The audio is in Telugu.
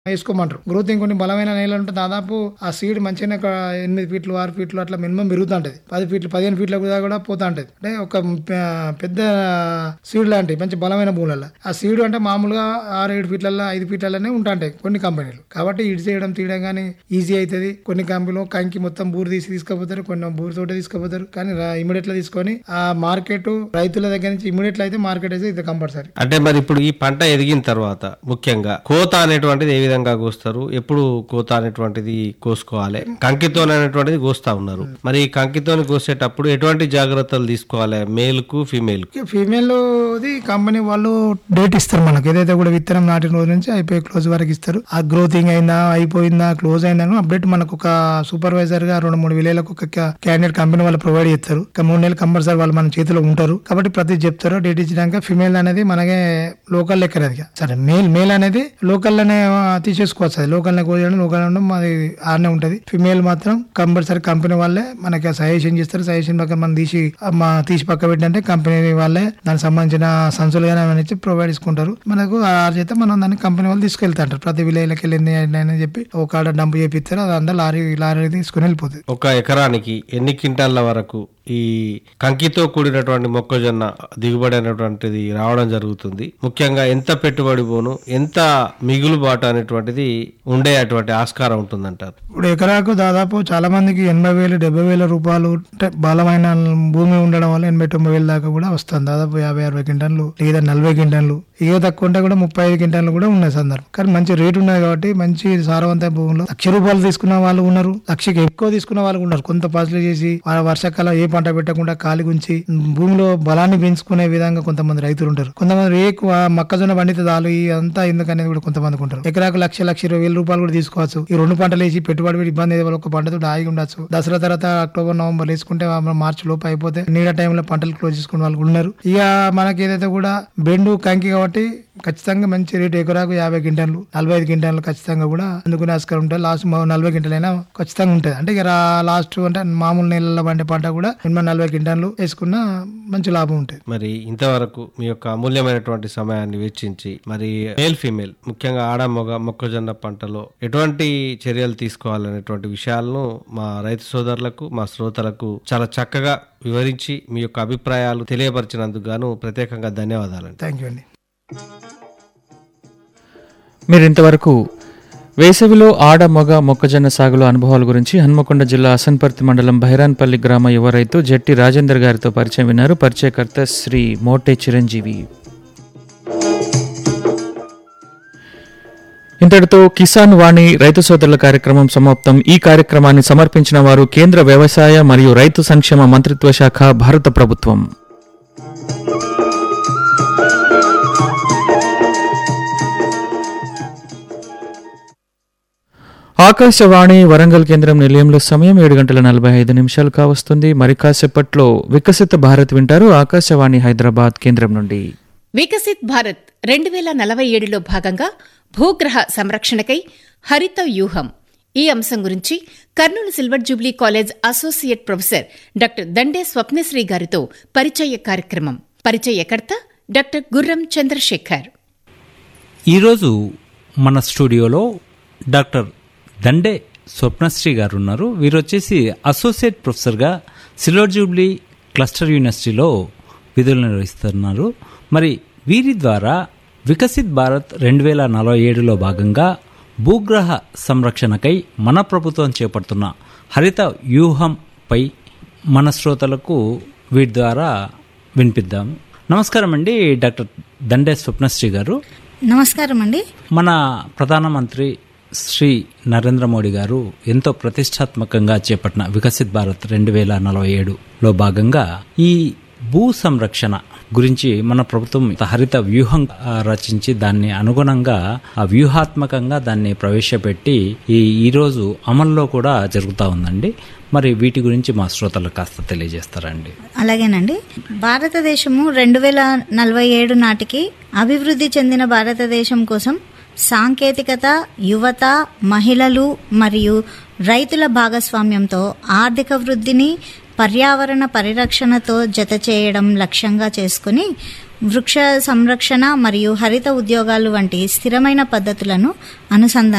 వేసుకోమంటారు గ్రోతింగ్ కొన్ని బలమైన నేలలు ఉంటే దాదాపు ఆ సీడ్ మంచిగానే ఒక ఎనిమిది ఫీట్లు ఆరు ఫీట్లు అట్లా మినిమం పెరుగుతూ ఉంటుంది పది ఫీట్లు పదిహేను ఫీట్ల కూడా కూడా పోతా ఉంటుంది అంటే ఒక పె- పెద్ద సీడ్ లాంటి మంచి బలమైన భూములలో ఆ సీడ్ అంటే మామూలుగా ఆరు ఏడు ఫీట్లలో ఐదు ఫీట్లలోనే ఉంటాయి కొన్ని కంపెనీలు కాబట్టి ఇటు చేయడం తీయడం కానీ ఈజీ అవుతుంది కొన్ని కంపెనీలు కంకి మొత్తం బూరు తీసి తీసుకుపోతారు కొన్ని బూరు తోట తీసుకుపోతారు కానీ ఇమీడియట్ గా తీసుకొని ఆ మార్కెట్ రైతుల దగ్గర నుంచి ఇమీడియట్ అయితే మార్కెట్ అయితే ఇది కంపల్సరీ అంటే మరి ఇప్పుడు ఈ పంట ఎదిగిన తర్వాత ముఖ్యంగా కోత అనేటువంటిది ఏ విధంగా కోస్తారు ఎప్పుడు కోత అనేటువంటిది కోసుకోవాలి కంకితో అనేటువంటిది కోస్తా ఉన్నారు మరి ఈ కంకితోని కోసేటప్పుడు ఎటువంటి జాగ్రత్తలు తీసుకోవాలి మేల్ కు ఫీమేల్ కు ఫీమేల్ ది కంపెనీ వాళ్ళు డేట్ ఇస్తారు మనకి ఏదైతే కూడా విత్తనం నాటిన రోజు నుంచి అయిపోయి క్లోజ్ వరకు ఇస్తారు ఆ గ్రోతింగ్ అయిందా అయిపోయిందా క్లోజ్ అయిందా అప్డేట్ మనకు ఒక సూపర్వైజర్ గా రెండు మూడు వేలకు ఒక క్యాండిడేట్ కంపెనీ వాళ్ళు ప్రొవైడ్ చేస్తారు ఒక మూడు నెలలు కంపల్సరీ వాళ్ళు మన చేతిలో ఉంటారు కాబట్టి ప్రతి చెప్తారు డేట్ ఇచ్చినాక ఫిమేల్ అనేది మనకే లోకల్ లెక్కర్ అది సరే మేల్ మేల్ అనేది లోకల్ లోనే ఆ, తీసేసుకోవచ్చు అది లోకల్ నే కోయడం లోకల్ ఉండడం మాది ఆడనే ఉంటది ఫిమేల్ మాత్రం కంపల్సరీ కంపెనీ వాళ్ళే మనకి సజెషన్ చేస్తారు సజెషన్ ప్రకారం మనం తీసి ఆ, మా తీసి పక్క పెట్టంటే కంపెనీ వాళ్ళే దానికి సంబంధించిన సంచులు కానీ అవన్నీ ఇచ్చి ప్రొవైడ్ చేసుకుంటారు మనకు ఆ చేత మనం దాన్ని కంపెనీ వాళ్ళు తీసుకెళ్తాంటారు ప్రతి విలేజ్కి వెళ్ళింది అని చెప్పి ఒక ఆడ డంప్ చేపిస్తారు అది అందరూ లారీ లారీ తీసుకుని వెళ్ళిపోతుంది ఒక ఎకరానికి ఎన్ని క్వింటాల వరకు ఈ కంకితో కూడినటువంటి మొక్కజొన్న దిగుబడి అనేటువంటిది రావడం జరుగుతుంది ముఖ్యంగా ఎంత పెట్టుబడి పోను ఎంత మిగులుబాటు అనేటువంటిది ఉండే అటువంటి ఆస్కారం ఉంటుందంటారు ఇప్పుడు ఎకరాకు దాదాపు చాలా మందికి ఎనభై వేలు డెబ్బై వేల రూపాయలు అంటే బలమైన భూమి ఉండడం వల్ల ఎనభై తొంభై వేల దాకా కూడా వస్తుంది దాదాపు యాభై అరవై క్వింటన్లు లేదా నలభై క్వింటన్లు ఇక తక్కువ ఉంటే కూడా ముప్పై ఐదు క్వింటన్లు కూడా ఉన్నాయి సందర్భం కానీ మంచి రేటు ఉన్నది కాబట్టి మంచి సారవంత భూములు లక్ష రూపాయలు తీసుకున్న వాళ్ళు ఉన్నారు లక్షకి ఎక్కువ తీసుకున్న వాళ్ళు ఉన్నారు కొంత పాసులు చేసి వాళ్ళ వర్షాకాలం ఏ పంట పెట్టకుండా ఖాళీ ఉంచి భూమిలో బలాన్ని పెంచుకునే విధంగా కొంతమంది రైతులు ఉంటారు కొంతమంది రేకు ఆ మొక్కజొన్న పండితే చాలు ఈ అంతా ఎందుకనేది కూడా కొంతమందికి ఉంటారు ఎకరాకు లక్ష లక్ష ఇరవై వేల రూపాయలు కూడా తీసుకోవచ్చు ఈ రెండు పంటలు వేసి పెట్టుబడి పెట్టి ఇబ్బంది అయ్యే వాళ్ళు ఒక పంటతో హాయిగా ఉండొచ్చు దసరా తర్వాత అక్టోబర్ నవంబర్ వేసుకుంటే మార్చి లోపు అయిపోతే నీడ టైంలో పంటలు క్లోజ్ చేసుకునే వాళ్ళు కూడా ఉన్నారు ఇక మనకి ఏదైతే కూడా బెండు కంకి కాబట్టి ఖచ్చితంగా మంచి రేటు ఎకరాకు యాభై క్వింటాలు నలభై ఐదు క్వింటాలు ఖచ్చితంగా కూడా అందుకునే ఆస్కారం ఉంటుంది లాస్ట్ నలభై క్వింటాలు అయినా ఖచ్చితంగా ఉంటుంది అంటే ఇక లాస్ట్ అంటే మామూలు నెలల పండే పంట కూడా మినిమం నలభై క్వింటాలు వేసుకున్న మంచి లాభం ఉంటుంది మరి ఇంతవరకు మీ యొక్క అమూల్యమైనటువంటి సమయాన్ని వెచ్చించి మరి మేల్ ఫీమేల్ ముఖ్యంగా ఆడ మొగ మొక్కజొన్న పంటలో ఎటువంటి చర్యలు తీసుకోవాలనేటువంటి విషయాలను మా రైతు సోదరులకు మా శ్రోతలకు చాలా చక్కగా వివరించి మీ యొక్క అభిప్రాయాలు తెలియపరిచినందుకు గాను ప్రత్యేకంగా ధన్యవాదాలండి థ్యాంక్ యూ అండి మీరు ఇంతవరకు వేసవిలో ఆడ మగ మొక్కజొన్న సాగులో అనుభవాల గురించి హన్మకొండ జిల్లా అసన్పర్తి మండలం బైరాన్పల్లి గ్రామ యువ రైతు జట్టి రాజేందర్ గారితో పరిచయం విన్నారు పరిచయకర్త శ్రీ మోటే చిరంజీవి ఇంతటితో కిసాన్ వాణి రైతు సోదరుల కార్యక్రమం సమాప్తం ఈ కార్యక్రమాన్ని సమర్పించిన వారు కేంద్ర వ్యవసాయ మరియు రైతు సంక్షేమ మంత్రిత్వ శాఖ భారత ప్రభుత్వం ఆకాశవాణి వరంగల్ కేంద్రం నిలయంలో సమయం ఏడు గంటల నలభై ఐదు నిమిషాలు కావస్తుంది మరి కాసేపట్లో వికసిత భారత్ వింటారు ఆకాశవాణి హైదరాబాద్ కేంద్రం నుండి వికసిత్ భారత్ రెండు వేల నలభై ఏడులో భాగంగా భూగ్రహ సంరక్షణకై హరిత వ్యూహం ఈ అంశం గురించి Kurnool silver jubilee college associate professor doctor Dande Swapnasri గారితో పరిచయ కార్యక్రమం పరిచయకర్త డాక్టర్ గుర్రం చంద్రశేఖర్ ఈరోజు మన స్టూడియోలో డాక్టర్ దండే స్వప్నశ్రీ గారు ఉన్నారు వీరు వచ్చేసి అసోసియేట్ ప్రొఫెసర్గా సిల్వర్ జూబ్లీ క్లస్టర్ యూనివర్సిటీలో విధులు నిర్వహిస్తున్నారు మరి వీరి ద్వారా వికసిత్ భారత్ రెండు వేల నలభై ఏడులో భాగంగా భూగ్రహ సంరక్షణకై మన ప్రభుత్వం చేపడుతున్న హరిత వ్యూహంపై మన శ్రోతలకు వీటి ద్వారా వినిపిద్దాం నమస్కారం అండి డాక్టర్ దండే స్వప్నశ్రీ గారు నమస్కారం అండి మన ప్రధానమంత్రి శ్రీ నరేంద్ర మోడీ గారు ఎంతో ప్రతిష్టాత్మకంగా చేపట్టిన వికసిత్ భారత్ రెండు వేల నలభై ఏడులో భాగంగా ఈ భూ సంరక్షణ గురించి మన ప్రభుత్వం హరిత వ్యూహం ఆ, రచించి దాన్ని అనుగుణంగా ఆ వ్యూహాత్మకంగా దాన్ని ప్రవేశపెట్టి ఈ ఈరోజు అమల్లో కూడా జరుగుతూ ఉందండి మరి వీటి గురించి మా శ్రోతలకు కాస్త తెలియజేస్తారండి అలాగేనండి భారతదేశము రెండు వేల నలభై ఏడు నాటికి అభివృద్ధి చెందిన భారతదేశం కోసం సాంకేతికత యువత మహిళలు మరియు రైతుల భాగస్వామ్యంతో ఆర్థిక వృద్ధిని పర్యావరణ పరిరక్షణతో జత చేయడం లక్ష్యంగా చేసుకుని వృక్ష సంరక్షణ మరియు హరిత ఉద్యోగాలు వంటి స్థిరమైన పద్ధతులను అనుసంధానం